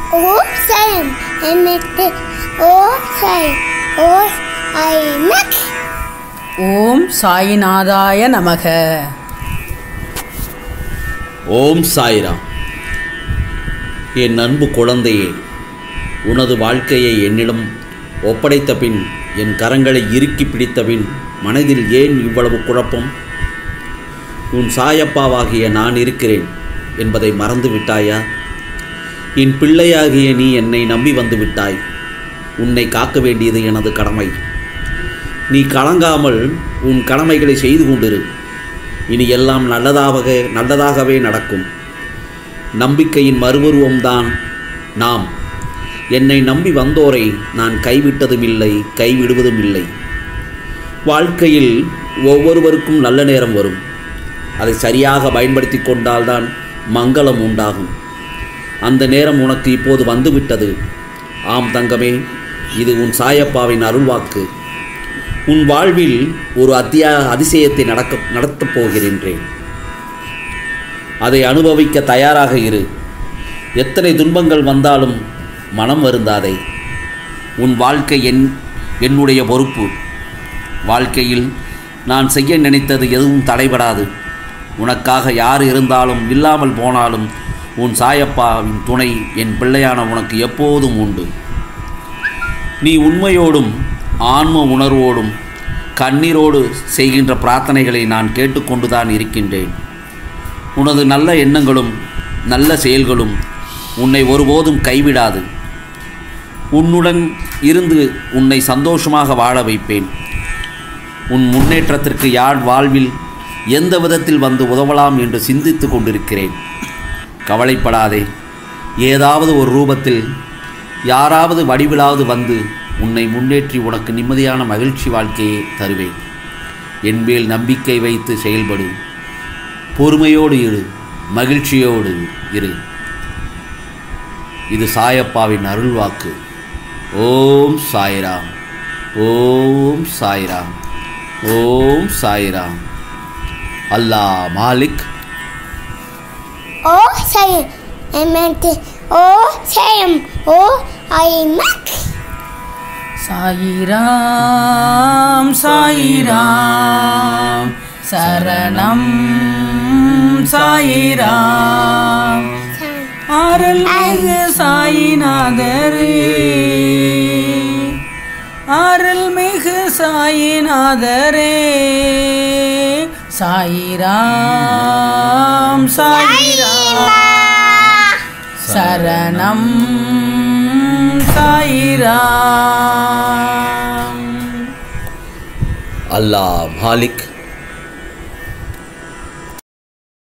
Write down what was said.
ஓ சாயம் எம்எட்டு ஓ சாய் ஓ ஐ மக் ஓம் சாயிநாதாய நமக ஓம் சாய்ராம் என் அன்பு குழந்தையே உனது வாழ்க்கையை என்னிடம் ஒப்படைத்த பின் என் கரங்களை இறுக்கி பிடித்த பின் மனதில் ஏன் இவ்வளவு குழப்பம் உன் சாயப்பாவாகிய நான் இருக்கிறேன் என்பதை மறந்து விட்டாயா என் பிள்ளையாகிய நீ என்னை நம்பி வந்து விட்டாய் உன்னை காக்க வேண்டியது எனது கடமை நீ கலங்காமல் உன் கடமைகளை செய்து கொண்டிரு இனி எல்லாம் நல்லதாக நல்லதாகவே நடக்கும் நம்பிக்கையின் மறுபருவம்தான் நாம் என்னை நம்பி வந்தோரை நான் கைவிட்டதும் இல்லை கைவிடுவதும் இல்லை வாழ்க்கையில் ஒவ்வொருவருக்கும் நல்ல நேரம் வரும் அதை சரியாக பயன்படுத்தி கொண்டால்தான் மங்களம் உண்டாகும் அந்த நேரம் உனக்கு இப்போது வந்துவிட்டது ஆம் தங்கமே இது உன் சாயப்பாவின் அருள்வாக்கு உன் வாழ்வில் ஒரு அத்தியா அதிசயத்தை நடக்க நடத்தப் போகின்றேன் அதை அனுபவிக்க தயாராக இரு எத்தனை துன்பங்கள் வந்தாலும் மனம் வருந்தாதே உன் வாழ்க்கை என் என்னுடைய பொறுப்பு வாழ்க்கையில் நான் செய்ய நினைத்தது எதுவும் தடைபடாது உனக்காக யார் இருந்தாலும் இல்லாமல் போனாலும் உன் சாயப்பாவின் துணை என் பிள்ளையான உனக்கு எப்போதும் உண்டு நீ உண்மையோடும் ஆன்ம உணர்வோடும் கண்ணீரோடு செய்கின்ற பிரார்த்தனைகளை நான் கேட்டுக்கொண்டுதான் இருக்கின்றேன் உனது நல்ல எண்ணங்களும் நல்ல செயல்களும் உன்னை ஒருபோதும் கைவிடாது உன்னுடன் இருந்து உன்னை சந்தோஷமாக வாழ வைப்பேன் உன் முன்னேற்றத்திற்கு யார் வாழ்வில் எந்த விதத்தில் வந்து உதவலாம் என்று சிந்தித்து கொண்டிருக்கிறேன் கவலைப்படாதே ஏதாவது ஒரு ரூபத்தில் யாராவது வடிவிலாவது வந்து உன்னை முன்னேற்றி உனக்கு நிம்மதியான மகிழ்ச்சி வாழ்க்கையை தருவேன் என்மேல் நம்பிக்கை வைத்து செயல்படு பொறுமையோடு இரு மகிழ்ச்சியோடு இரு இது சாயப்பாவின் அருள்வாக்கு ஓம் சாய்ராம் ஓம் சாய்ராம் ஓம் சாய்ராம் அல்லாஹ் மாலிக் ஓ சாயம் எம்எட்டு ஓ சாயம் ஓ ஐ மக் சாயிராம் சாயிராம் சரணம் சாயிராம் அருள்மிகு சாயிநாதரே அருள்மிகு சாயிநாதரே சாயிராம் சாயிராம் சரணம் சாயிராம் அல்லாஹ் மாலிக்